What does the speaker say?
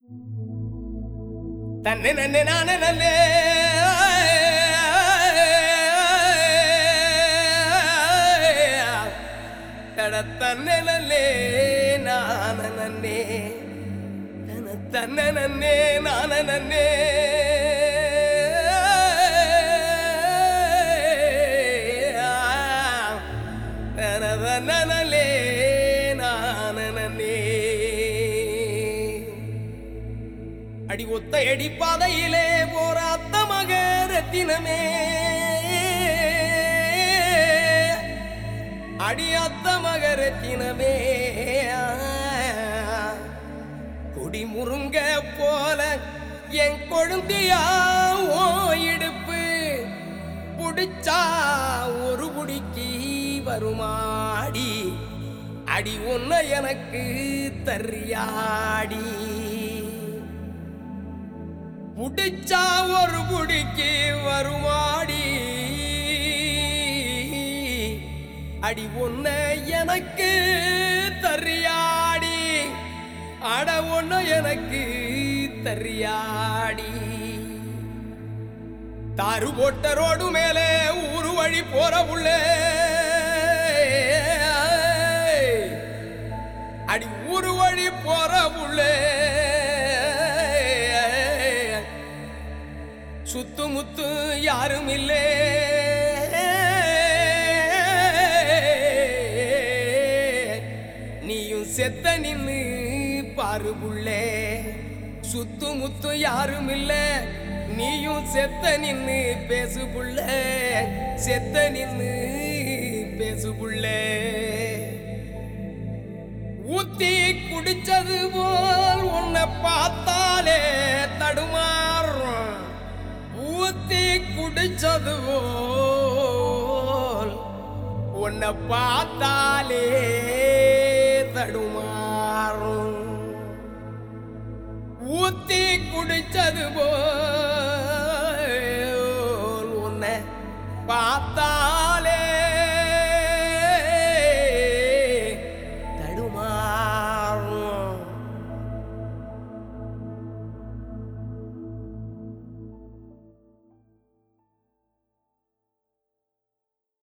தன்னை நன்னே நானே நன்னே தட தன்னை நன்னே நான நன்னே தன தன்னை நன்னே நான நன்னே தனதனலே நான நன்னே அடி ஒத்த அடி பாதையிலே போற அத்த மக ரத்தினமே அடி அத்த மக ரத்தினமே குடி முருங்க போல என் கொழுந்தியா ஓ இடுப்பு புடிச்சா ஒரு குடிக்கு வருமாடி அடி ஒன்ன எனக்கு தரியாடி புடிச்சா ஒரு புடிக்கு வருமாடி அடி ஒன்ன எனக்கு தரியாடி அட ஒன்ன எனக்கு தரியாடி தாரு போட்ட ரோடு மேலே ஊரு வழி போற உள்ள அடி ஊரு வழி போற உள்ள சுத்து முத்து யாரும் இல்லே நீயும் செத்த நின்னு பாரு புள்ளே சுத்து முத்து யாரும் இல்ல நீயும் செத்த நின்னு பேசு புள்ள செத்த நின்னு பேசு புள்ளே ஊத்தி குடிச்சது போல் உன்னை பார்த்தாலே தடுமாறும் ஊத்தி குடிச்சது போல் உன்னை பார்த்தாலே தடுமாறும் ஊத்தி குடிச்சது போல்